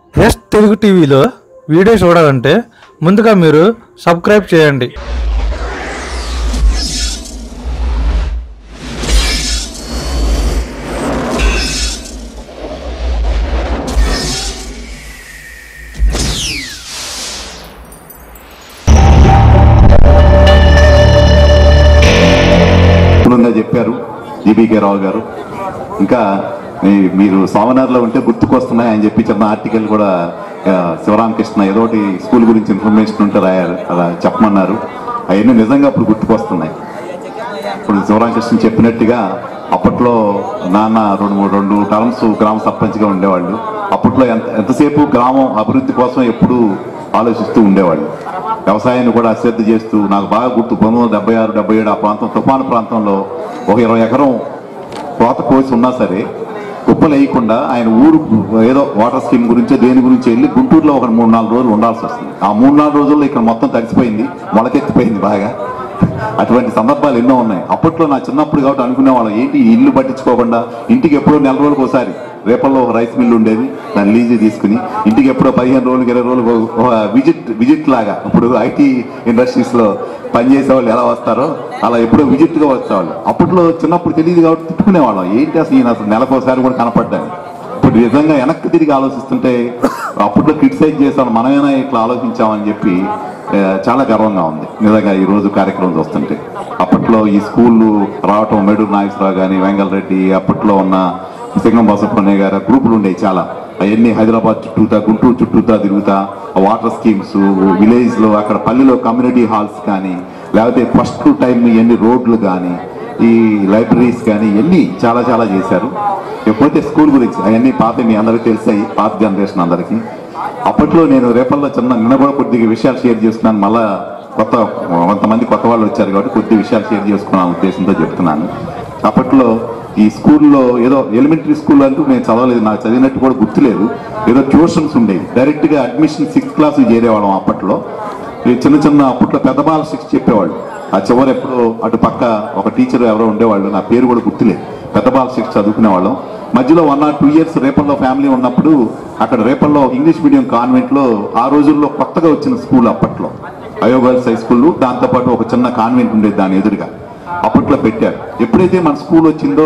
yes Telugu టీవీలో video చూడాలంటే ముందుగా మీరు సబ్స్క్రైబ్ చేయండి విపులంగా చెప్పారు జీబీకే రావు గారు ఇంకా మీ- మీరు సోమనార్లో ఉంటే గుర్తుకొస్తున్నాయి అని చెప్పి చిన్న ఆర్టికల్ కూడా ఆ, శివరామకృష్ణ ఏదో ఒకటి స్కూల్ గురించి ఇన్ఫర్మేషన్ ఉంటే రాయారు అలా చెప్పమన్నారు అవన్నీ నిజంగా అప్పుడు గుర్తుకొస్తున్నాయి ఇప్పుడు శివరామకృష్ణ చెప్పినట్టుగా అప్పట్లో నాన్న రెండు మూడు రెండు టర్మ్స్ గ్రామ సర్పంచ్గా ఉండేవాళ్ళు అప్పట్లో ఎంత ఎంతసేపు గ్రామం అభివృద్ధి కోసం ఎప్పుడూ ఆలోచిస్తూ ఉండేవాళ్ళు వ్యవసాయాన్ని కూడా అశ్రద్ధ చేస్తూ నాకు బాగా గుర్తు పంతొమ్మిది వందల డెబ్బై ఆరు డెబ్బై ఏడు ఆ ప్రాంతం తుఫాను ప్రాంతంలో ఒక ఇరవై ఎకరం కోత కోసి ఉన్నా సరే కుప్పలు వేయకుండా ఆయన ఊరు ఏదో వాటర్ స్కీమ్ గురించి దేని గురించి వెళ్ళి గుంటూరులో ఒక మూడు నాలుగు రోజులు ఉండాల్సి వస్తుంది ఆ మూడు నాలుగు రోజుల్లో ఇక్కడ మొత్తం తడిసిపోయింది మొలకెత్తిపోయింది బాగా అటువంటి సందర్భాలు ఎన్నో ఉన్నాయి అప్పట్లో నా చిన్నప్పుడు కాబట్టి అనుకునేవాళ్ళం ఏంటి ఈ ఇల్లు పట్టించుకోకుండా ఇంటికి ఎప్పుడో నెల రోజులకు ఒకసారి రేపల్లో ఒక రైస్ మిల్ ఉండేది దాన్ని లీజు తీసుకుని ఇంటికి ఎప్పుడో పదిహేను రోజులకి ఇరవై రోజులకు ఒక- ఒక విజిట్ విజిట్ లాగా ఇప్పుడు ఐటీ ఇండస్ట్రీస్ లో పనిచేసే వాళ్ళు ఎలా వస్తారో అలా ఎప్పుడో విజిట్ గా వచ్చేవాళ్ళు అప్పట్లో చిన్నప్పుడు తెలియదు కాబట్టి తిట్టుకునేవాళ్ళం ఏంటి అసలు ఈయన అసలు నెలకోసారి కూడా కనపడ్డాను ఇప్పుడు నిజంగా వెనక్కి తిరిగి ఆలోచిస్తుంటే అప్పట్లో క్రిటిసైజ్ చేసాను మనమేనా ఇట్లా ఆలోచించామని చెప్పి ఆ, చాలా గర్వంగా ఉంది నిజంగా ఈ రోజు కార్యక్రమం చూస్తుంటే అప్పట్లో ఈ స్కూళ్ళు రావటం మేడూరు నాగేశ్వరరావు కానీ వెంగళ రెడ్డి అప్పట్లో ఉన్న సింగం బసప్పన్నయ్య గారు గ్రూపులు ఉండేవి చాలా అవన్నీ హైదరాబాద్ చుట్టూతా గుంటూరు చుట్టూతా తిరుగుతా వాటర్ స్కీమ్స్ విలేజ్ లో అక్కడ పల్లెలో కమ్యూనిటీ హాల్స్ కానీ లేకపోతే ఫస్ట్ టైం ఇవన్నీ రోడ్లు కానీ ఈ లైబ్రరీస్ కానీ ఇవన్నీ చాలా చాలా చేశారు ఎప్పుడైతే స్కూల్ గురించి అవన్నీ పాత మీ అందరికీ తెలిసాయి పాత జనరేషన్ అందరికీ అప్పట్లో నేను రేపల్లో చిన్న నిన్న కూడా కొద్దిగా విషయాలు షేర్ చేసుకున్నాను మళ్ళా కొత్త కొంతమంది కొత్త వాళ్ళు వచ్చారు కాబట్టి కొద్ది విషయాలు షేర్ చేసుకున్నాను ఉద్దేశంతో చెప్తున్నాను అప్పట్లో ఈ స్కూల్లో ఏదో ఎలిమెంటరీ స్కూల్ అంటూ నేను చదవలేదు నాకు చదివినట్టు కూడా గుర్తులేదు ఏదో ట్యూషన్స్ ఉండేవి డైరెక్ట్గా అడ్మిషన్ సిక్స్త్ క్లాస్ చేరేవాళ్ళం అప్పట్లో ఈ చిన్న చిన్న అప్పట్లో పెద్ద బాల శిక్ష చెప్పేవాళ్ళు ఆ చివరి ఎప్పుడో అటు పక్క ఒక టీచర్ ఎవరో ఉండేవాళ్ళు నా పేరు కూడా గుర్తులేదు పెద్ద బాల శిక్ష చదువుకునే వాళ్ళం మధ్యలో వన్ ఆర్ టూ ఇయర్స్ రేపల్లో ఫ్యామిలీ ఉన్నప్పుడు అక్కడ రేపల్లో ఇంగ్లీష్ మీడియం కాన్వెంట్ లో ఆ రోజుల్లో కొత్తగా వచ్చిన స్కూల్ అప్పట్లో అయో గర్ల్స్ హై స్కూల్ దాంతోపాటు ఒక చిన్న కాన్వెంట్ ఉండేది దాని ఎదురుగా అప్పట్లో పెట్టారు ఎప్పుడైతే మన స్కూల్ వచ్చిందో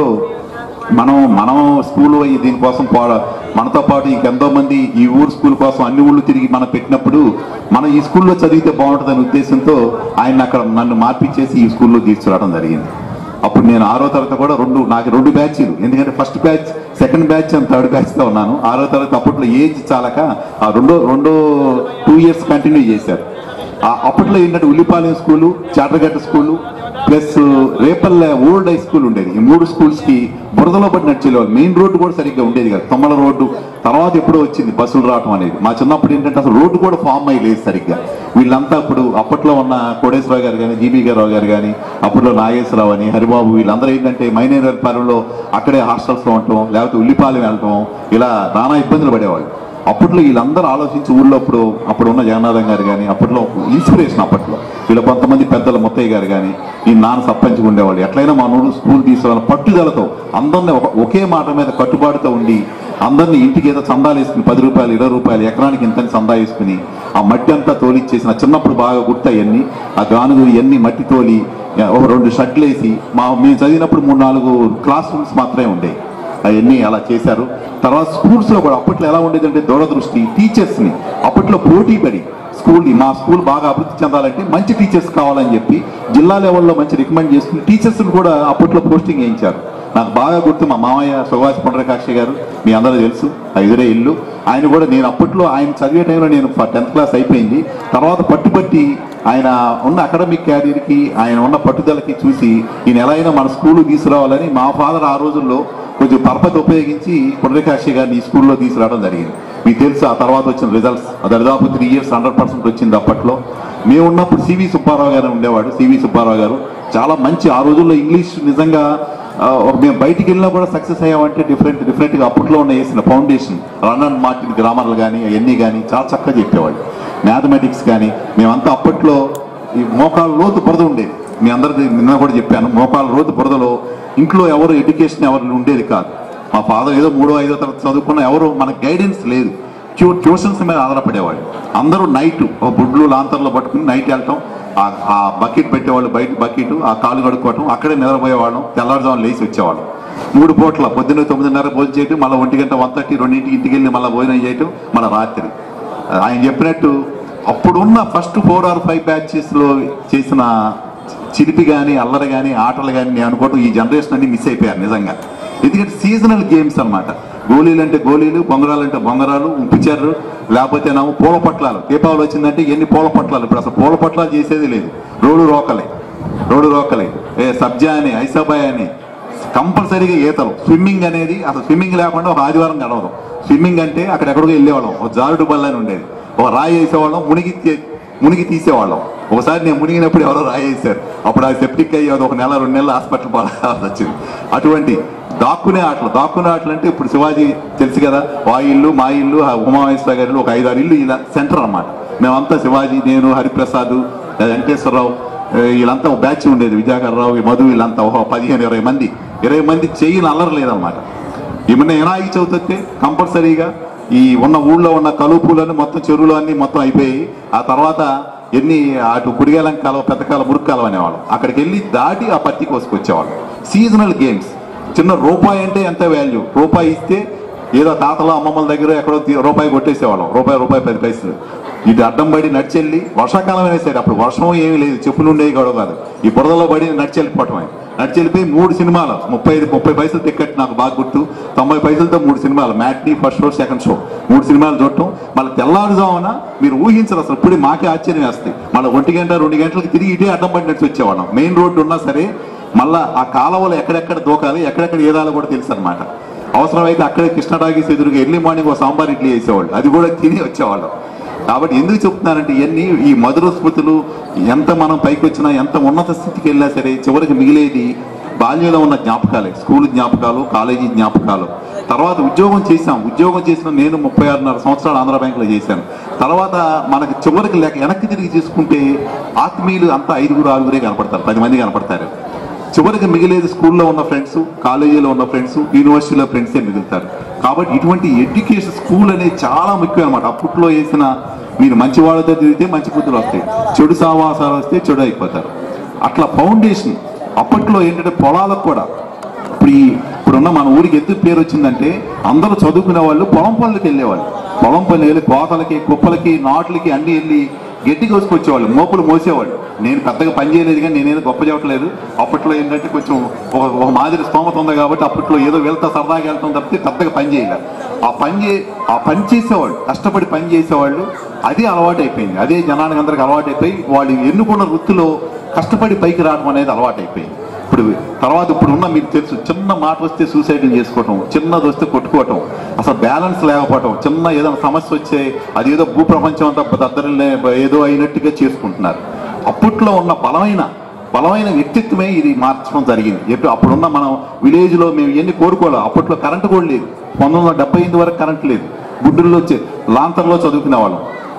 మనం మనం స్కూల్ అయ్యి దీనికోసం పోడ మనతో పాటు ఇంకెంతో మంది ఈ ఊరు స్కూల్ కోసం అన్ని ఊళ్ళు తిరిగి మనం పెట్టినప్పుడు మనం ఈ స్కూల్లో చదివితే బాగుంటుందనే ఉద్దేశంతో ఆయన అక్కడ నన్ను మార్పిచ్చేసి ఈ స్కూల్లో తీసుకురావడం జరిగింది అప్పుడు నేను ఆరో తరగతి కూడా రెండు నాకు రెండు బ్యాచ్లు ఎందుకంటే first batch second batch and third batch తో ఉన్నాను ఆరో తరగతి అప్పట్లో ఏజ్ చాలక ఆ రెండో రెండో టూ ఇయర్స్ కంటిన్యూ చేశారు ఆ అప్పట్లో ఏంటంటే Ullipalem school Chatagatta school plus Repalle old high school ఉండేది ఈ మూడు స్కూల్స్ కి బురదలో పడి నడిచేవాళ్ళు మెయిన్ రోడ్డు కూడా సరిగ్గా ఉండేది కాదు తొమ్మల రోడ్డు తర్వాత ఎప్పుడో వచ్చింది బస్సులు రావటం అనేది మా చిన్నప్పుడు ఏంటంటే అసలు రోడ్డు కూడా ఫామ్ అయ్యి లేదు సరిగ్గా వీళ్ళంతా ఇప్పుడు అప్పట్లో ఉన్న కోడేశ్వరరావు గారు కానీ జీబీ గారు గారు కానీ అప్పట్లో నాగేశ్వరరావు అని హరిబాబు వీళ్ళందరూ ఏంటంటే మైనేరపాలెంలో అక్కడే హాస్టల్స్ లో ఉండటం లేకపోతే ఉల్లిపాలెం వెళ్ళటం ఇలా నానా ఇబ్బందులు పడేవాళ్ళు అప్పట్లో వీళ్ళందరూ ఆలోచించి ఊళ్ళో అప్పుడు అప్పుడు ఉన్న జగన్నాథం గారు కానీ అప్పట్లో ఇన్స్పిరేషన్ అప్పట్లో వీళ్ళ కొంతమంది పెద్దల ముత్తయ్య గారు కానీ ఈ నాన్న సర్పంచ్గా ఉండేవాళ్ళు ఎట్లయినా మా నూరు స్కూల్ తీసుకురావాలి పట్టుదలతో అందరినీ ఒక ఒకే మాట మీద కట్టుబాటుతో ఉండి అందరినీ ఇంటికి ఏదో చందాలు వేసుకుని పది రూపాయలు ఇరవై రూపాయలు ఎకరానికి ఇంతని చందా వేసుకుని ఆ మట్టి అంతా తోలిచ్చేసి నా చిన్నప్పుడు బాగా గుర్తాయి అన్ని ఆ గానుగు ఇవన్నీ మట్టి తోలి ఒక రెండు షడ్లు వేసి మా మేము చదివినప్పుడు మూడు నాలుగు క్లాస్ రూమ్స్ మాత్రమే ఉండేవి అవన్నీ అలా చేశారు తర్వాత స్కూల్స్ లో కూడా అప్పట్లో ఎలా ఉండేదంటే దూరదృష్టి టీచర్స్ ని అప్పట్లో పోటీ పడి స్కూల్ మా స్కూల్ బాగా అభివృద్ధి చెందాలంటే మంచి టీచర్స్ కావాలని చెప్పి జిల్లా లెవెల్లో మంచి రికమెండ్ చేసుకుని టీచర్స్ కూడా అప్పట్లో పోస్టింగ్ వేయించారు నాకు బాగా గుర్తు మా మామయ్య సుభాష్ పుండ్రకాక్షి గారు మీ అందరూ తెలుసు ఆ ఎదురే ఇల్లు ఆయన కూడా నేను అప్పట్లో ఆయన చదివే టైంలో నేను టెన్త్ క్లాస్ అయిపోయింది తర్వాత పట్టుబట్టి ఆయన ఉన్న అకాడమిక్ క్యారియర్కి ఆయన ఉన్న పట్టుదలకి చూసి ఈయన ఎలా అయినా మన స్కూల్ తీసుకురావాలని మా ఫాదర్ ఆ రోజుల్లో కొంచెం పరపతి ఉపయోగించి పునరికాశి గారిని ఈ స్కూల్లో తీసుకురావడం జరిగింది మీకు తెలుసు ఆ తర్వాత వచ్చిన రిజల్ట్స్ దాదాపు త్రీ ఇయర్స్ హండ్రెడ్ పర్సెంట్ వచ్చింది అప్పట్లో మేము ఉన్నప్పుడు సివి సుబ్బారావు గారు ఉండేవాడు సివి సుబ్బారావు గారు చాలా మంచి ఆ రోజుల్లో ఇంగ్లీష్ నిజంగా ఆ, ఒక మేము బయటికి వెళ్ళినా కూడా సక్సెస్ అయ్యామంటే డిఫరెంట్ డిఫరెంట్ గా అప్పట్లో ఉన్న వేసిన ఫౌండేషన్ రన్ అండ్ మార్టిన్ గ్రామర్లు కానీ అవన్నీ కానీ చాలా చక్కగా చెప్పేవాళ్ళు మ్యాథమెటిక్స్ కానీ మేమంతా అప్పట్లో ఈ మోకాళ్ళ లోతు బురద ఉండేది మీ అందరికీ నిన్న కూడా చెప్పాను మోకాళ్ళ లోతు బురదలో ఇంట్లో ఎవరు ఎడ్యుకేషన్ ఎవరు ఉండేది కాదు మా ఫాదర్ ఏదో మూడో ఐదో తరగతి చదువుకున్న ఎవరు మనకు గైడెన్స్ లేదు ట్యూ- ట్యూషన్స్ మీద ఆధారపడేవాళ్ళు అందరూ నైట్ ఓ బుడ్లు లాంతర్లో పట్టుకుని నైట్ వెళ్ళటం ఆ- ఆ బకెట్ పెట్టేవాళ్ళు బయట బకెట్ ఆ కాలు కడుక్కోవటం అక్కడే నిద్రపోయేవాళ్ళం తెల్లవారుజామున లేచి వచ్చేవాళ్ళం మూడు పూట్ల పొద్దున్న తొమ్మిదిన్నర భోజనం చేయటం మళ్ళీ ఒంటి గంట వన్ థర్టీ రెండింటికి ఇంటికి వెళ్ళి మళ్ళీ భోజనం చేయటం మళ్ళీ రాత్రి ఆయన చెప్పినట్టు అప్పుడున్న ఫస్ట్ ఫోర్ ఆర్ ఫైవ్ బ్యాచెస్లో చేసిన చిలిపి కానీ అల్లరి కానీ ఆటలు కానీ నేను అనుకోవటం ఈ జనరేషన్ అన్ని మిస్ అయిపోయారు నిజంగా ఎందుకంటే సీజనల్ గేమ్స్ అన్నమాట గోళీలు అంటే గోళీలు బొంగరాలు అంటే బొంగరాలు ఉప్పిచారు లేకపోతే ఏమో పూల పట్లాలు దీపావళి వచ్చిందంటే ఎన్ని పూల పట్లాలు ఇప్పుడు అసలు పూల పట్లాలు చేసేది లేదు రోడ్డు రోకలే రోడ్డు రోకలే ఏ సబ్జా అని ఐసాబాయ్ అని కంపల్సరీగా ఈతలు స్విమ్మింగ్ అనేది అసలు స్విమ్మింగ్ లేకుండా ఒక ఆదివారం గడవదు స్విమ్మింగ్ అంటే అక్కడెక్కడికో వెళ్ళేవాళ్ళం ఒక జారుడు బల్ల అని ఉండేది ఒక రాయి వేసేవాళ్ళం మునిగి తీ- మునిగి తీసేవాళ్ళం ఒకసారి నేను మునిగినప్పుడు ఎవరో రాయి వేశారు అప్పుడు ఆ సెప్టిక్ అయ్యి అది ఒక నెల రెండు నెలలు హాస్పిటల్ పడాల్సి వచ్చింది అటువంటి దాక్కునే ఆటలు దాక్కునే ఆటలు అంటే ఇప్పుడు శివాజీ తెలుసు కదా వా ఇల్లు మా ఇల్లు ఆ ఉమామహేశ్వర గారి ఇల్లు ఒక ఐదారు ఇల్లు ఇలా సెంటర్ అన్నమాట మేమంతా శివాజీ నేను హరిప్రసాద్ వెంకటేశ్వరరావు ఏ, వీళ్ళంతా ఒక బ్యాచ్ ఉండేది విజయకర్రావు ఈ మధు వీళ్ళంతా ఒక పదిహేను ఇరవై మంది ఇరవై మంది చెయ్యిని అల్లరి లేదన్నమాట ఏమన్నా వినాయక చవితి వస్తే కంపల్సరీగా ఈ ఉన్న ఊళ్ళో ఉన్న కలుపులను మొత్తం చెరువులు అన్ని మొత్తం అయిపోయి ఆ తర్వాత ఎన్ని అటు కుడిగాలం కాలం పెద్ద కాలం మురుగు కాలం అనేవాళ్ళం అక్కడికి వెళ్ళి దాటి ఆ పత్తి కోసుకొచ్చేవాళ్ళం సీజనల్ గేమ్స్ చిన్న రూపాయి అంటే ఎంత వాల్యూ రూపాయి ఇస్తే ఏదో తాతలో అమ్మమ్మల దగ్గర ఎక్కడో తీ- రూపాయి కొట్టేసేవాళ్ళం రూపాయి రూపాయి పది పైసలు ఇది అడ్డం పడి నడిచెళ్ళి వర్షాకాలం అయినా సరే అప్పుడు వర్షం ఏమీ లేదు చెప్పులు ఉండేవి గొడవ కాదు ఈ బురదలో పడి నడిచెళ్ళిపోవటమే నడిచెళ్ళిపోయి మూడు సినిమాలు ముప్పై ఐదు ముప్పై పైసలు టికెట్ నాకు బాగా గుర్తు తొంభై పైసలతో మూడు సినిమాలు matinee first show second show మూడు సినిమాలు చూడటం మళ్ళీ తెల్లారుజామున మీరు ఊహించరు అసలు ఇప్పుడు మాకే ఆశ్చర్యం వేస్తాయి మళ్ళీ ఒంటి గంట రెండు గంటలకు తిరిగి ఇటే అడ్డం పడి నడిచి వచ్చేవాళ్ళం మెయిన్ రోడ్డు ఉన్నా సరే మళ్ళీ ఆ కాలువలో ఎక్కడెక్కడ దూకాలి ఎక్కడెక్కడ ఏదాలో కూడా తెలుసు అనమాట అవసరమైతే అక్కడే కృష్ణ టాకీస్ ఎదురుగా ఎర్లీ మార్నింగ్ ఒక సాంబార్ ఇడ్లీ వేసేవాళ్ళు అది కూడా తిని వచ్చేవాళ్ళం కాబట్టి ఎందుకు చెప్తున్నానంటే ఇవన్నీ ఈ మధుర స్మృతులు ఎంత మనం పైకి వచ్చినా ఎంత ఉన్నత స్థితికి వెళ్ళినా సరే చివరికి మిగిలేది బాల్యంలో ఉన్న జ్ఞాపకాలే స్కూల్ జ్ఞాపకాలు కాలేజీ జ్ఞాపకాలు తర్వాత ఉద్యోగం చేశాం ఉద్యోగం చేసిన నేను ముప్పై ఆరున్నర సంవత్సరాలు ఆంధ్ర బ్యాంకులో చేశాను తర్వాత మనకి చివరికి లేక వెనక్కి తిరిగి చూసుకుంటే ఆత్మీయులు అంతా ఐదుగురు ఆరుగురే కనపడతారు పది మంది కనపడతారు చివరికి మిగిలేది స్కూల్లో ఉన్న ఫ్రెండ్స్ కాలేజీలో ఉన్న ఫ్రెండ్స్ యూనివర్సిటీలో ఫ్రెండ్సే మిగులుతారు కాబట్టి ఇటువంటి ఎడ్యుకేషన్ స్కూల్ అనేది చాలా ముఖ్యం అనమాట అప్పట్లో వేసిన మీరు మంచి వాళ్ళతో తిరిగితే మంచి బుద్ధులు వస్తాయి చెడు సావాసాలు వస్తే చెడు అయిపోతారు అట్లా ఫౌండేషన్ అప్పట్లో ఏంటంటే పొలాలకు కూడా ఇప్పుడు ఈ ఇప్పుడున్న మన ఊరికి ఎందుకు పేరు వచ్చిందంటే అందరూ చదువుకునే వాళ్ళు పొలం పనులకు వెళ్ళేవాళ్ళు పొలం పనులు వెళ్ళి కోతలకి కుప్పలకి నాట్లకి అన్ని వెళ్ళి గడ్డి కోసుకొచ్చేవాళ్ళు మోపులు మోసేవాళ్ళు నేను పెద్దగా పని చేయలేదు కానీ నేనేదో గొప్ప చెప్పట్లేదు అప్పట్లో ఏంటంటే కొంచెం ఒక ఒక మాదిరి స్తోమత ఉంది కాబట్టి అప్పట్లో ఏదో వెళ్తా సరదాగా వెళ్తాం తప్పితే పెద్దగా పని చేయలేదు ఆ పని చే ఆ పని చేసేవాళ్ళు కష్టపడి పని చేసేవాళ్ళు అదే అలవాటు అయిపోయింది అదే జనానికి అందరికి అలవాటు అయిపోయి వాళ్ళు ఎన్నుకున్న వృత్తిలో కష్టపడి పైకి రావడం అనేది అలవాటు అయిపోయింది ఇప్పుడు తర్వాత ఇప్పుడు ఉన్న మీకు తెలుసు చిన్న మాట వస్తే సూసైడ్ చేసుకోవటం చిన్నది వస్తే కొట్టుకోవటం అసలు బ్యాలెన్స్ లేకపోవటం చిన్న ఏదైనా సమస్య వచ్చే అది ఏదో భూప్రపంచం అంతా దద్దరిల్లే ఏదో అయినట్టుగా చేసుకుంటున్నారు అప్పట్లో ఉన్న బలమైన బలమైన వ్యక్తిత్వమే ఇది మార్చడం జరిగింది ఎప్పుడు అప్పుడున్న మనం విలేజ్లో మేము ఎన్ని కోరుకోవాలి అప్పట్లో కరెంటు కూడా లేదు పంతొమ్మిది వందల డెబ్బై ఎనిమిది వరకు కరెంట్ లేదు గుడ్డుల్లో వచ్చే లాంతర్లో చదువుకునే వాళ్ళం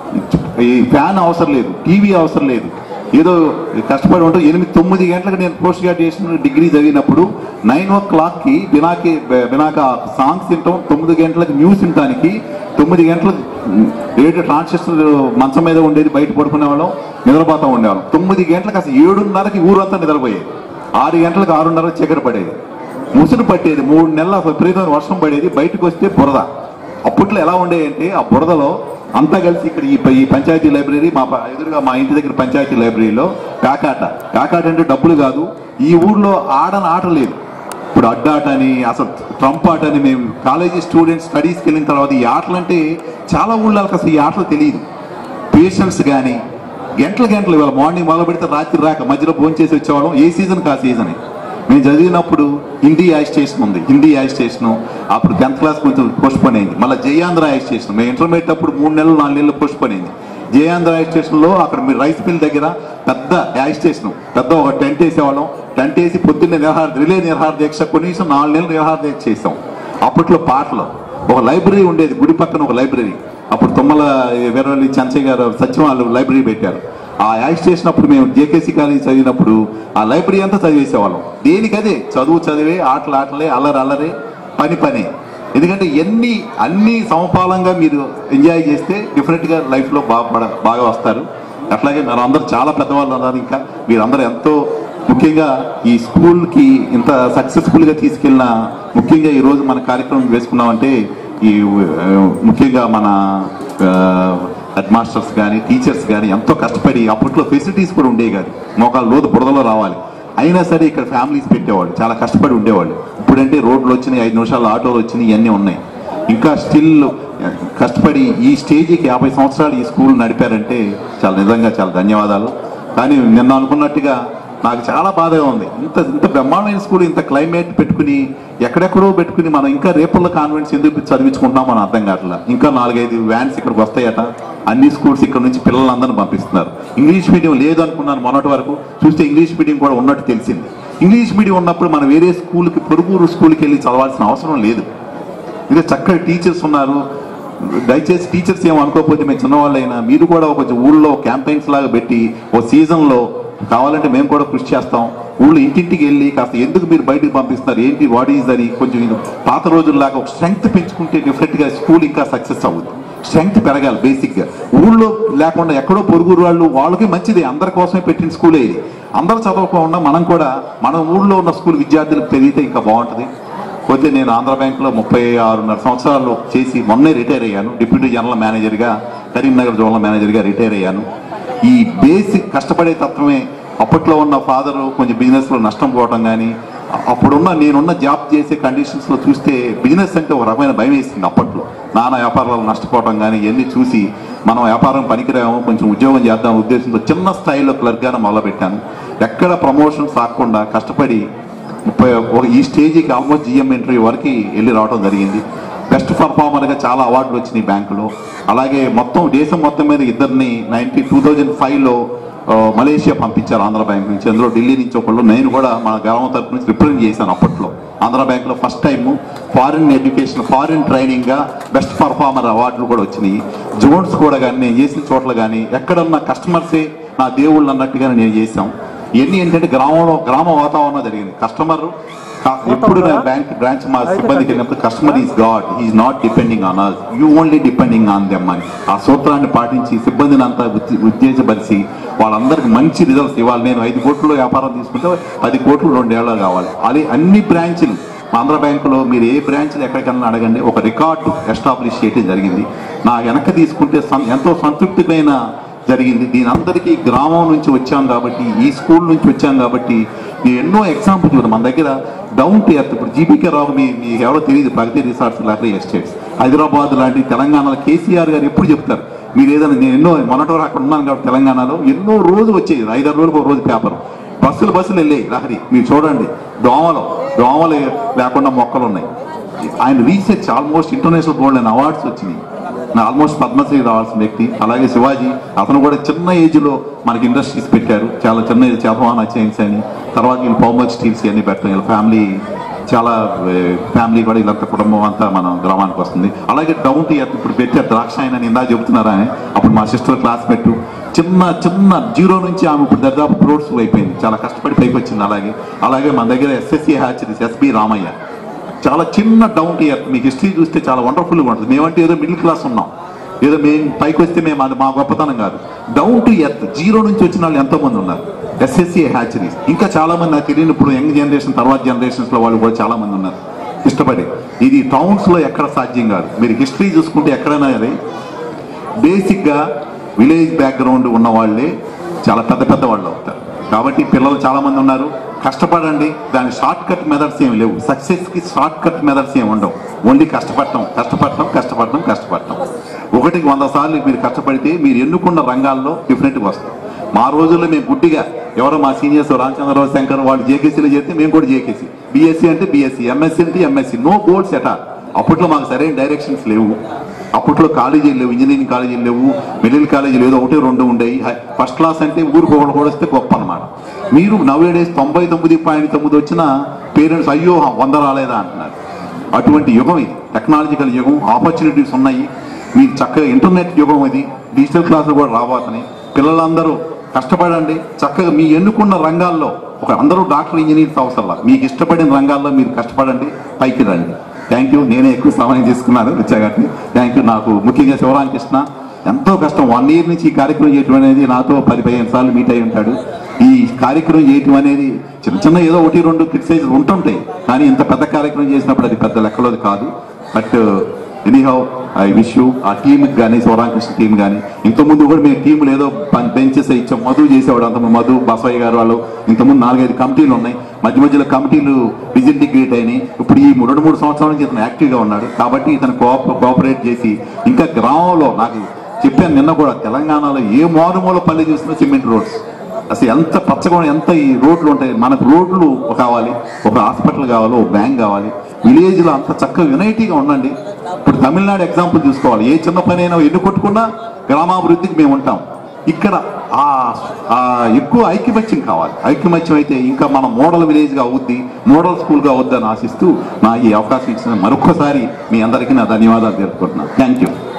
ఈ ఫ్యాన్ అవసరం లేదు టీవీ అవసరం లేదు ఏదో కష్టపడి ఉంటూ ఎనిమిది తొమ్మిది గంటలకు నేను పోస్ట్ గ్రాడ్యుయేషన్ డిగ్రీ చదివినప్పుడు నైన్ ఓ క్లాక్కి బినాకి బినాక సాంగ్స్ వింటాం తొమ్మిది గంటలకు న్యూస్ వినటానికి తొమ్మిది గంటలకు రేడియో ట్రాన్సిస్టర్ మంచం మీద ఉండేది బయట పడుకునే వాళ్ళం నిద్రపోతూ ఉండేవాళ్ళం తొమ్మిది గంటలకు అసలు ఏడున్నరకి ఊరంతా నిద్రపోయేది ఆరు గంటలకు ఆరున్నర చీకటి పడేది ముసురు పట్టేది మూడు నెలలు అసలు విపరీతమైన వర్షం పడేది బయటకు వస్తే బురద అప్పట్లో ఎలా ఉండేయంటే ఆ బురదలో అంతా కలిసి ఇక్కడ ఈ ఈ పంచాయతీ లైబ్రరీ మా ప- ఎదురుగా మా ఇంటి దగ్గర పంచాయతీ లైబ్రరీలో కాకాట కాకాట అంటే డబ్బులు కాదు ఈ ఊర్లో ఆడని ఆట లేదు ఇప్పుడు అడ్డాట అని అసలు ట్రంప్ ఆట అని మేము కాలేజీ స్టూడెంట్స్ స్టడీస్కి వెళ్ళిన తర్వాత ఈ ఆటలు అంటే చాలా ఊళ్ళకి అసలు ఈ ఆటలు తెలియదు పేషెంట్స్ కానీ గంటలు గంటలు ఇవాళ మార్నింగ్ మొదలు పెడితే రాత్రి రాక మధ్యలో భోజనం చేసి వచ్చేవాళ్ళం ఏ సీజన్ కా సీజన్ మేము చదివినప్పుడు హిందీ యాజ్ స్టేషన్ ఉంది హిందీ యాజ్ స్టేషన్ అప్పుడు టెన్త్ క్లాస్ కొంచెం పోస్ట్పోన్ అయింది మళ్ళీ జయాంధ్ర యాజ్ స్టేషన్ మేము ఇంటర్మీడియట్ అప్పుడు మూడు నెలలు నాలుగు నెలలు పోస్ట్పోన్ అయింది జయాంధ్ర యాజ్ స్టేషన్లో అక్కడ మీరు రైస్ మిల్ దగ్గర పెద్ద యాజ్ స్టేషన్ పెద్ద ఒక టెంట్ వేసేవాళ్ళం టెంట్ వేసి పొద్దున్నే నిరహార రిలే నిరహార దీక్ష కనీసం నాలుగు నెలలు నిరహార దీక్ష చేసాం అప్పట్లో పాటలు ఒక లైబ్రరీ ఉండేది గుడి పక్కన ఒక లైబ్రరీ అప్పుడు తుమ్మల వీరవల్లి చంచయ్య గారు సత్యవాళ్ళు లైబ్రరీ పెట్టారు ఆ యాక్ట్ చేసినప్పుడు మేము జేకేసీ కాలేజీ చదివినప్పుడు ఆ లైబ్రరీ అంతా చదివేసేవాళ్ళం దేనికదే చదువు చదివే ఆటలు ఆటలే అల్లరి అల్లరే పని పని ఎందుకంటే ఎన్ని అన్ని సమపాలంగా మీరు ఎంజాయ్ చేస్తే డెఫినెట్గా లైఫ్లో బాగా బాగా వస్తారు అట్లాగే మీరు అందరూ చాలా పెద్దవాళ్ళు ఉన్నారు ఇంకా మీరందరూ ఎంతో ముఖ్యంగా ఈ స్కూల్కి ఇంత సక్సెస్ఫుల్గా తీసుకెళ్ళిన ముఖ్యంగా ఈరోజు మన కార్యక్రమం వేసుకున్నామంటే ఈ ఆ, ముఖ్యంగా మన హెడ్ మాస్టర్స్ కానీ టీచర్స్ కానీ ఎంతో కష్టపడి అప్పట్లో ఫెసిలిటీస్ కూడా ఉండేవి కాదు మోకాలు లోతు బురదలో రావాలి అయినా సరే ఇక్కడ ఫ్యామిలీస్ పెట్టేవాళ్ళు చాలా కష్టపడి ఉండేవాళ్ళు ఇప్పుడంటే రోడ్లు వచ్చినాయి ఐదు నిమిషాలు ఆటోలు వచ్చినాయి ఇవన్నీ ఉన్నాయి ఇంకా స్టిల్ కష్టపడి ఈ స్టేజ్కి యాభై సంవత్సరాలు ఈ స్కూల్ నడిపారంటే చాలా నిజంగా చాలా ధన్యవాదాలు కానీ నిన్న అనుకున్నట్టుగా నాకు చాలా బాధగా ఉంది ఇంత ఇంత బ్రహ్మాండమైన స్కూల్ ఇంత క్లైమేట్ పెట్టుకుని ఎక్కడెక్కడో పెట్టుకుని మనం ఇంకా రేపల్ల కాన్వెంట్స్ ఎందుకు చదివించుకుంటున్నాం మనం అర్థం కావట్లా ఇంకా నాలుగైదు వ్యాన్స్ ఇక్కడికి వస్తాయట అన్ని స్కూల్స్ ఇక్కడ నుంచి పిల్లలందరినీ పంపిస్తున్నారు ఇంగ్లీష్ మీడియం లేదు అనుకున్నాను మొన్నటి వరకు చూస్తే ఇంగ్లీష్ మీడియం కూడా ఉన్నట్టు తెలిసింది ఇంగ్లీష్ మీడియం ఉన్నప్పుడు మనం వేరే స్కూల్కి పొరుగురు స్కూల్కి వెళ్ళి చదవాల్సిన అవసరం లేదు ఇంకా చక్కటి టీచర్స్ ఉన్నారు దయచేసి టీచర్స్ ఏమో అనుకోకపోతే మేము చిన్నవాళ్ళైనా మీరు కూడా ఒక కొంచెం ఊళ్ళో క్యాంపెయిన్స్ లాగా పెట్టి ఓ సీజన్లో కావాలంటే మేము కూడా కృషి చేస్తాం ఊళ్ళో ఇంటింటికి వెళ్ళి కాస్త ఎందుకు మీరు బయటికి పంపిస్తున్నారు ఏంటి వాట్ ఈజ్ అని కొంచెం ఇది పాత రోజుల్లాగా ఒక స్ట్రెంగ్త్ పెంచుకుంటే డెఫినెట్గా స్కూల్ ఇంకా సక్సెస్ అవుతుంది స్ట్రెంగ్త్ పెరగాలి బేసిక్గా ఊళ్ళో లేకుండా ఎక్కడో పొరుగురు వాళ్ళు వాళ్ళకి మంచిది అందరి కోసమే పెట్టిన స్కూలే ఇది అందరూ చదవకుండా మనం కూడా మన ఊళ్ళో ఉన్న స్కూల్ విద్యార్థులకు పెరిగితే ఇంకా బాగుంటుంది పోతే నేను ఆంధ్ర బ్యాంక్లో ముప్పై ఆరున్నర సంవత్సరాలు చేసి మొన్నే రిటైర్ అయ్యాను డిప్యూటీ జనరల్ మేనేజర్గా కరీంనగర్ జోనల్ మేనేజర్గా రిటైర్ అయ్యాను ఈ బేసిక్ కష్టపడే తత్వమే అప్పట్లో ఉన్న ఫాదరు కొంచెం బిజినెస్లో నష్టం పోవటం కానీ అప్పుడున్న నేనున్న జాబ్ చేసే కండిషన్స్లో చూస్తే బిజినెస్ అంటే ఒక రకమైన భయం వేసింది అప్పట్లో నానా వ్యాపారాలు నష్టపోవటం కానీ ఇవన్నీ చూసి మనం వ్యాపారం పనికిరాము కొంచెం ఉద్యోగం చేద్దాం ఉద్దేశంతో చిన్న స్థాయిలో క్లర్క్గానే మొదలుపెట్టాను ఎక్కడ ప్రమోషన్స్ రాకుండా కష్టపడి ముప్పై ఒక ఈ స్టేజ్కి ఆల్మోస్ట్ జిఎం ఇంటర్వ్యూ వరకు వెళ్ళి రావడం జరిగింది బెస్ట్ పర్ఫార్మర్గా చాలా అవార్డులు వచ్చినాయి బ్యాంకులో అలాగే మొత్తం దేశం మొత్తం మీద ఇద్దరిని నైన్టీ టూ థౌజండ్ ఫైవ్లో మలేషియా పంపించారు ఆంధ్ర బ్యాంక్ నుంచి అందులో ఢిల్లీ నుంచి ఒకళ్ళు నేను కూడా మన గ్రామం తరపు నుంచి రిప్రజెంట్ చేశాను అప్పట్లో ఆంధ్ర బ్యాంక్లో first time foreign education foreign ట్రైనింగ్గా బెస్ట్ పర్ఫార్మర్ అవార్డులు కూడా వచ్చినాయి జోన్స్ కూడా కానీ నేను చేసిన చోట్ల కానీ ఎక్కడన్నా కస్టమర్సే నా దేవుళ్ళు అన్నట్టుగానే నేను చేశాం ఇవన్నీ ఏంటంటే గ్రామంలో గ్రామ వాతావరణం జరిగింది కస్టమర్ కా- ఎప్పుడు నేను బ్యాంక్ బ్రాంచ్ మా సిబ్బందికి వెళ్ళినప్పుడు customer is god is not depending on us you only depending on them అని ఆ సూత్రాన్ని పాటించి సిబ్బందిని అంతా ఉత్తే- ఉత్తేజపరిచి వాళ్ళందరికీ మంచి రిజల్ట్స్ ఇవ్వాలి నేను ఐదు కోట్ల వ్యాపారం తీసుకుంటే పది కోట్లు రెండేళ్ళు కావాలి అది అన్ని బ్రాంచ్లు ఆంధ్ర బ్యాంకులో మీరు ఏ బ్రాంచ్లు ఎక్కడికన్నా అడగండి ఒక రికార్డు ఎస్టాబ్లిష్ చేయడం జరిగింది నా వెనక తీసుకుంటే సం- ఎంతో సంతృప్తిమైన జరిగింది దీని అందరికీ గ్రామం నుంచి వచ్చాం కాబట్టి ఈ స్కూల్ నుంచి వచ్చాం కాబట్టి నేను ఎన్నో ఎగ్జాంపుల్ చూడండి మన దగ్గర డౌన్ టు ఎర్త్ ఇప్పుడు జీపీకే రావు మీ మీకు ఎవరో తెలియదు Pragati resorts lottery estates Hyderabad లాంటి తెలంగాణలో కేసీఆర్ గారు ఎప్పుడు చెప్తారు మీరు ఏదైనా నేను ఎన్నో మొన్నటి వరకు అక్కడ ఉన్నాను కాబట్టి తెలంగాణలో ఎన్నో రోజు వచ్చేది ఐదారు రోజులకు ఒక రోజు పేపర్ బస్సులు బస్సులు వెళ్ళాయి లహరి మీరు చూడండి దోమలు దోమలు లేకుండా మొక్కలు ఉన్నాయి ఆయన research almost international gold and awards వచ్చినాయి ఆల్మోస్ట్ పద్మశ్రీ రావాల్సిన వ్యక్తి అలాగే శివాజీ అతను కూడా చిన్న ఏజ్ లో మనకి ఇండస్ట్రీస్ పెట్టారు చాలా చిన్న ఏజ్ చేపవాన చైన్స్ అని తర్వాత వీళ్ళు పౌమర్ స్టీల్స్ అన్ని పెట్టడం వీళ్ళ ఫ్యామిలీ చాలా ఫ్యామిలీ కూడా వీళ్ళంతా కుటుంబం అంతా మన గ్రామానికి వస్తుంది అలాగే డౌన్ టు ఎర్త్ ఇప్పుడు పెట్టే ద్రాక్ష ఆయన ఇందా చెబుతున్నారా ఆయన అప్పుడు మా సిస్టర్ క్లాస్ పెట్టు చిన్న చిన్న జీరో నుంచి ఆమె ఇప్పుడు దాదాపు క్రోడ్స్ అయిపోయింది చాలా కష్టపడి పైకి వచ్చింది అలాగే అలాగే మన దగ్గర ఎస్ఎస్సి హ్యాచరీస్ ఎస్బి రామయ్య చాలా చిన్న డౌన్ టు ఎర్త్ మీకు హిస్టరీ చూస్తే చాలా వండర్ఫుల్గా ఉంటుంది మేమంటే ఏదో మిడిల్ క్లాస్ ఉన్నాం ఏదో మేము పైకి వస్తే మేము అది మా గొప్పతనం కాదు డౌన్ టు ఎర్త్ జీరో నుంచి వచ్చిన వాళ్ళు ఎంతో మంది ఉన్నారు ఎస్ఎస్సి హ్యాచరీస్ ఇంకా చాలా మంది నాకు తెలియని ఇప్పుడు యంగ్ జనరేషన్ తర్వాత జనరేషన్స్ లో వాళ్ళు కూడా చాలా మంది ఉన్నారు ఇష్టపడి ఇది టౌన్స్ లో ఎక్కడ సాధ్యం కాదు మీరు హిస్టరీ చూసుకుంటే ఎక్కడైనా అది బేసిక్ గా విలేజ్ బ్యాక్గ్రౌండ్ ఉన్న వాళ్ళే చాలా పెద్ద పెద్ద వాళ్ళు అవుతారు కాబట్టి పిల్లలు చాలా మంది ఉన్నారు కష్టపడండి దాని షార్ట్ కట్ మెథడ్స్ ఏమి లేవు సక్సెస్ కి షార్ట్ కట్ మెథడ్స్ ఏమి ఉండవు ఓన్లీ కష్టపడటం కష్టపడటం కష్టపడటం కష్టపడటం ఒకటికి వంద సార్లు మీరు కష్టపడితే మీరు ఎన్నుకున్న రంగాల్లో డిఫరెంట్గా వస్తాం మా రోజుల్లో మేము గుడ్డిగా ఎవరో మా సీనియర్స్ రామచంద్రరావు శంకర్ వాళ్ళు జేకేసీలో చేస్తే మేము కూడా జేకేసీ బీఎస్సీ అంటే బీఎస్సీ ఎంఎస్సీ అంటే ఎంఎస్సీ నో గోల్స్ ఎటా అప్పట్లో మాకు సరైన డైరెక్షన్స్ లేవు అప్పట్లో కాలేజీలు లేవు ఇంజనీరింగ్ కాలేజీలు లేవు మిడిల్ కాలేజీలు ఏదో ఒకటి రెండు ఉండేవి హై- ఫస్ట్ క్లాస్ అంటే ఊరికి ఒకటి కూడా వస్తే గొప్ప అనమాట మీరు నవ్వే డేస్ తొంభై తొమ్మిది పాయింట్ తొమ్మిది వచ్చిన పేరెంట్స్ అయ్యో వంద రాలేదా అంటున్నారు అటువంటి యుగం ఇది టెక్నాలజికల్ యుగం ఆపర్చునిటీస్ ఉన్నాయి మీరు చక్కగా ఇంటర్నెట్ యుగం ఇది డిజిటల్ క్లాసులు కూడా రాబోతున్నాయి పిల్లలందరూ కష్టపడండి చక్కగా మీ ఎన్నుకున్న రంగాల్లో ఒక అందరూ డాక్టర్ ఇంజనీర్స్ అవసరం మీకు ఇష్టపడిన రంగాల్లో మీరు కష్టపడండి పైకి రండి థ్యాంక్ యూ నేనే ఎక్కువ సమయం తీసుకున్నాను రుచాగట్టి థ్యాంక్ యూ నాకు ముఖ్యంగా శివరామకృష్ణ ఎంతో కష్టం వన్ ఇయర్ నుంచి ఈ కార్యక్రమం చేయటం అనేది నాతో పది పదిహేను సార్లు మీట్ అయి ఉంటాడు ఈ కార్యక్రమం చేయటం అనేది చిన్న చిన్న ఏదో ఒకటి రెండు క్రిటిసైజ్ ఉంటుంటాయి కానీ ఇంత పెద్ద కార్యక్రమం చేసినప్పుడు అది పెద్ద లెక్కలోది కాదు but anyhow I wish you ఆ టీంకి కానీ శివరామకృష్ణ టీం కానీ ఇంతకుముందు కూడా మేము టీంలు ఏదో బెంచెస్ ఇచ్చాం మధు చేసేవాడు అంతకుముందు మధు బసవయ్య గారు వాళ్ళు ఇంతకుముందు నాలుగైదు కమిటీలు ఉన్నాయి మధ్య మధ్యలో కమిటీలు డిజింటిగ్రేట్ అయినాయి ఇప్పుడు ఈ రెండు మూడు సంవత్సరాల నుంచి ఇతను యాక్టివ్గా ఉన్నాడు కాబట్టి ఇతను కోఆప కోఆపరేట్ చేసి ఇంకా గ్రామంలో నాకు చెప్పాను నిన్న కూడా తెలంగాణలో ఏ మారుమూల పల్లె చూసినా సిమెంట్ రోడ్స్ అసలు ఎంత పచ్చగా ఉన్న- ఎంత ఈ రోడ్లు ఉంటాయి మనకు రోడ్లు కావాలి ఒక హాస్పిటల్ కావాలి ఒక బ్యాంక్ కావాలి విలేజ్ లో అంత చక్కగా యునైటీగా ఉండండి ఇప్పుడు తమిళనాడు ఎగ్జాంపుల్ చూసుకోవాలి ఏ చిన్న పని అయినా ఎన్ని కొట్టుకున్నా గ్రామాభివృద్ధికి మేము ఉంటాం ఇక్కడ ఆ ఆ ఎక్కువ ఐక్యమత్యం కావాలి ఐక్యమత్యం అయితే ఇంకా మన మోడల్ విలేజ్ గా అవుద్ది మోడల్ స్కూల్ గా అవుద్దని ఆశిస్తూ నా ఈ అవకాశం ఇచ్చిన మరొక్కసారి మీ అందరికీ నా ధన్యవాదాలు తెలుపుకుంటున్నాను థ్యాంక్ యూ